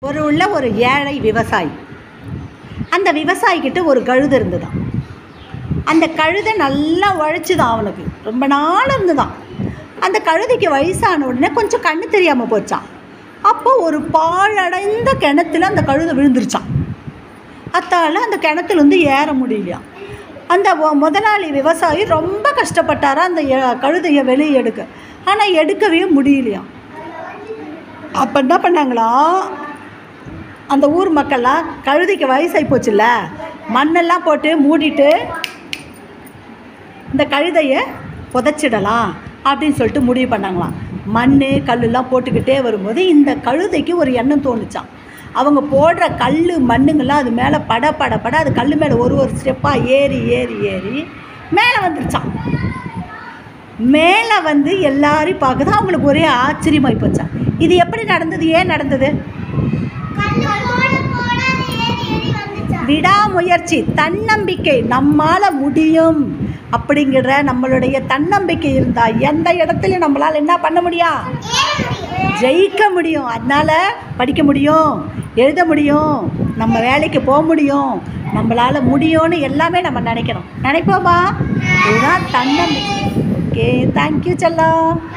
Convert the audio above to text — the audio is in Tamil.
ஒரு உள்ள ஒரு ஏழை விவசாயி அந்த விவசாயிக்கிட்ட ஒரு கழுதை இருந்துதான் அந்த கழுதை நல்லா உழைச்சிதான் அவனுக்கு ரொம்ப நாள் இருந்துதான் அந்த கழுதைக்கு வயசான உடனே கொஞ்சம் கண்ணு தெரியாமல் போச்சான் அப்போ ஒரு பாழடைந்த கிணத்துல அந்த கழுதை விழுந்துருச்சான் அத்தால அந்த கிணத்துல இருந்து ஏற முடியலையாம் அந்த ஒ- முதலாளி விவசாயி ரொம்ப கஷ்டப்பட்டாரா அந்த எ- கழுதையை வெளியே எடுக்க ஆனால் எடுக்கவே முடியலையாம் அப்போ என்ன பண்ணாங்களா அந்த ஊர் மக்கள்லாம் கழுதைக்கு வயசாகி போச்சுல்ல மண்ணெல்லாம் போட்டு மூடிட்டு இந்த கழுதையை புதைச்சிடலாம் அப்படின்னு சொல்லிட்டு முடிவு பண்ணாங்களாம் மண் கல்லெல்லாம் போட்டுக்கிட்டே வரும்போது இந்த கழுதைக்கு ஒரு எண்ணம் தோணுச்சான் அவங்க போடுற கல் மண்ணுங்கெல்லாம் அது மேலே பட பட பட அது கல் மேலே ஒரு ஒரு ஸ்டெப்பாக ஏறி ஏறி ஏறி மேலே வந்துருச்சான் மேலே வந்து எல்லாரையும் பார்க்குது அவங்களுக்கு ஒரே ஆச்சரியமாகி போச்சான் இது எப்படி நடந்தது ஏன் நடந்தது விடாமுயற்சி தன்னம்பிக்கை நம்மால் முடியும் அப்படிங்கிற நம்மளுடைய தன்னம்பிக்கை இருந்தால் எந்த இடத்துலையும் நம்மளால் என்ன பண்ண முடியும் ஜெயிக்க முடியும் அதனால் படிக்க முடியும் எழுத முடியும் நம்ம வேலைக்கு போக முடியும் நம்மளால் முடியும்னு எல்லாமே நம்ம நினைக்கிறோம் நினைப்போமா இதுதான் தன்னம்பிக்கை ஓகே தேங்க்யூ செல்லம்